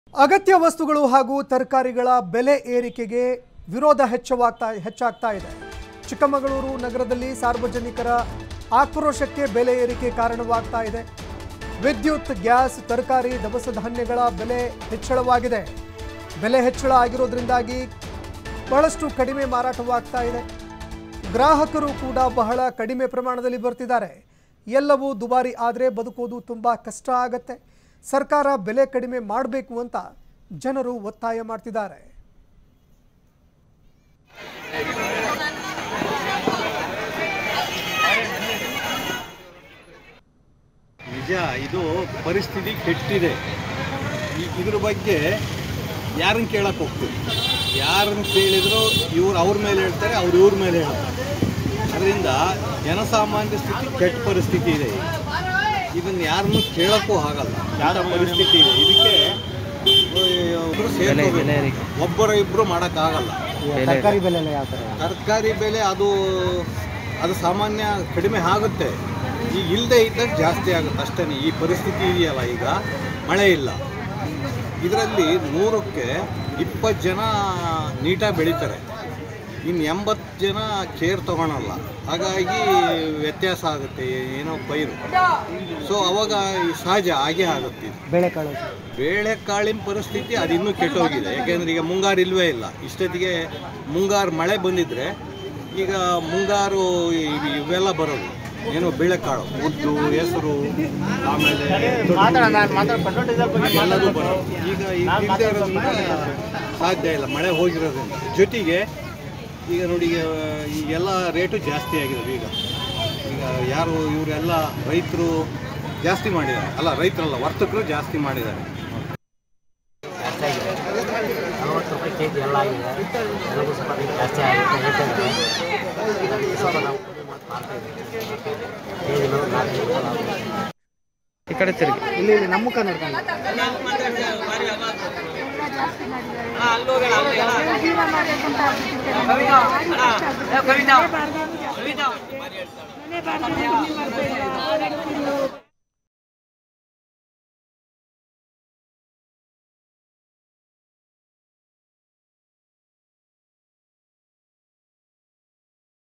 ಅಗತ್ಯ ವಸ್ತುಗಳು ಹಾಗೂ ತರಕಾರಿಗಳ ಬೆಲೆ ಏರಿಕೆಗೆ ವಿರೋಧ ಹೆಚ್ಚವಾಗ್ತಾ ಹೆಚ್ಚಾಗ್ತಾ ಇದೆ ಚಿಕ್ಕಮಗಳೂರು ನಗರದಲ್ಲಿ ಸಾರ್ವಜನಿಕರ ಆಕ್ರೋಶಕ್ಕೆ ಬೆಲೆ ಏರಿಕೆ ಕಾರಣವಾಗ್ತಾ ಇದೆ ವಿದ್ಯುತ್ ಗ್ಯಾಸ್ ತರಕಾರಿ ದವಸ ಧಾನ್ಯಗಳ ಬೆಲೆ ಹೆಚ್ಚಳವಾಗಿದೆ ಬೆಲೆ ಹೆಚ್ಚಳ ಆಗಿರೋದ್ರಿಂದಾಗಿ ಬಹಳಷ್ಟು ಕಡಿಮೆ ಮಾರಾಟವಾಗ್ತಾ ಇದೆ ಗ್ರಾಹಕರು ಕೂಡ ಬಹಳ ಕಡಿಮೆ ಪ್ರಮಾಣದಲ್ಲಿ ಬರ್ತಿದ್ದಾರೆ ಎಲ್ಲವೂ ದುಬಾರಿ ಆದರೆ ಬದುಕೋದು ತುಂಬ ಕಷ್ಟ ಆಗತ್ತೆ ಸರ್ಕಾರ ಬೆಲೆ ಕಡಿಮೆ ಮಾಡಬೇಕು ಅಂತ ಜನರು ಒತ್ತಾಯ ಮಾಡ್ತಿದ್ದಾರೆ ನಿಜ ಇದು ಪರಿಸ್ಥಿತಿ ಕೆಟ್ಟಿದೆ ಈ ಇದ್ರ ಬಗ್ಗೆ ಯಾರನ್ನ ಕೇಳಕ್ಕೆ ಹೋಗ್ತೀವಿ ಯಾರನ್ನ ಕೇಳಿದ್ರು ಇವ್ರು ಅವ್ರ ಮೇಲೆ ಹೇಳ್ತಾರೆ ಅವ್ರು ಇವ್ರ ಮೇಲೆ ಹೇಳ್ತಾರೆ ಅದರಿಂದ ಜನಸಾಮಾನ್ಯ ಸ್ಥಿತಿ ಕೆಟ್ಟ ಪರಿಸ್ಥಿತಿ ಇದೆ ಈಗ. ಇದನ್ನ ಯಾರನ್ನು ಕೇಳಕ್ಕೂ ಆಗಲ್ಲ ಯಾವ ಪರಿಸ್ಥಿತಿ ಇದೆ ಇದಕ್ಕೆ ಒಬ್ರು ಸೇರ್ಕೋಬೇಕು. ಒಬ್ಬರು ಇಬ್ಬರು ಮಾಡೋಕ್ಕಾಗಲ್ಲ ತರಕಾರಿ ಬೆಲೆ ಎಲ್ಲ ಯಾವ ಥರ ತರಕಾರಿ ಬೆಲೆ ಅದು ಅದು ಸಾಮಾನ್ಯ ಕಡಿಮೆ ಆಗುತ್ತೆ ಈಗ ಇಲ್ಲದೆ ಇದ್ದಾಗ ಜಾಸ್ತಿ ಆಗುತ್ತೆ ಅಷ್ಟೇ ಈ ಪರಿಸ್ಥಿತಿ ಇದೆಯಲ್ಲ ಈಗ ಮಳೆ ಇಲ್ಲ ಇದರಲ್ಲಿ ನೂರಕ್ಕೆ ಇಪ್ಪತ್ತು ಜನ ನೀಟಾಗಿ ಬೆಳೀತಾರೆ ಇನ್ನು ಎಂಬತ್ತು ಜನ ಕೇರ್ ತಗೊಳಲ್ಲ ಹಾಗಾಗಿ ವ್ಯತ್ಯಾಸ ಆಗುತ್ತೆ ಏನೋ ಪೈರು ಸೊ ಅವಾಗ ಈ ಸಹಜ ಹಾಗೇ ಆಗುತ್ತೆ ಇದು. ಬೇಳೆಕಾಳು ಬೇಳೆಕಾಳಿನ ಪರಿಸ್ಥಿತಿ ಅದು ಇನ್ನೂ ಕೆಟ್ಟೋಗಿದೆ ಯಾಕೆಂದ್ರೆ ಈಗ ಮುಂಗಾರು ಇಲ್ವೇ ಇಲ್ಲ ಇಷ್ಟೊತ್ತಿಗೆ ಮುಂಗಾರು ಮಳೆ ಬಂದಿದ್ರೆ ಈಗ ಮುಂಗಾರು ಇವ್- ಇವೆಲ್ಲ ಬರೋದು ಏನು ಬೇಳೆಕಾಳು ಉದ್ದು ಹೆಸರು ಆಮೇಲೆ ಎಲ್ಲದೂ ಬರೋದು ಈಗ ಇಲ್ಲದೆ ಇರೋದ್ರಿಂದ ಸಾಧ್ಯ ಇಲ್ಲ ಮಳೆ ಹೋಗಿರೋದ್ರಿಂದ ಜೊತೆಗೆ ಈಗ ನೋಡಿ ಈಗ ಈ ಎಲ್ಲ ರೇಟು ಜಾಸ್ತಿ ಆಗಿದೆ ಈಗ ಈಗ ಯಾರು ಇವರೆಲ್ಲ ರೈತರು ಜಾಸ್ತಿ ಮಾಡಿದ್ದಾರೆ ಅಲ್ಲ ರೈತರಲ್ಲ ವರ್ತಕರು ಜಾಸ್ತಿ ಮಾಡಿದ್ದಾರೆ ಜಾಸ್ತಿ ಆಗಿದೆ ನಲವತ್ತು ರೂಪಾಯಿ ಕೆ ಜಿ ಎಲ್ಲ ಆಗಿದೆ ಎಲ್ಲರಿಗೂ ಸ್ವಲ್ಪ ರೇಟ್ ಜಾಸ್ತಿ ಆಗುತ್ತೆ ಯಾಕಂದರೆ ಅದಕ್ಕೆ ಸ್ವಲ್ಪ ನಾವು ಕಡಿಮೆ ಮಾಡಿ ಮಾರ್ತಾ ಇದ್ದೀವಿ ಕೆ ಜಿ ನಾಲ್ಕು ರೂಪಾಯಿ ಲಾಭ. ಈ ಕಡೆ ತಿರುಗಿ ಇಲ್ಲಿ ಇಲ್ಲಿ ನಮ್ಮ ಮುಖ ನೋಡ್ಕೊಂಡು ಜೀವನ ಮಾಡ್ಬೇಕಂತ ಆಗ್ಬಿಟ್ಟಿದೆ ನಮ್ಗೆ. ಭಾರಿ ಕಷ್ಟ ಆಗ್ಬಿಟ್ಟಿದೆ. ಮನೆ ಬಾರ್ದಂಗೆ- ಮನೆ ಬಾರ್ದಂಗೆ ಕಮ್ಮಿ ಮಾಡ್ತಾ ಇಲ್ಲ. ಆರೋಗ್ಯ ತಿಂದು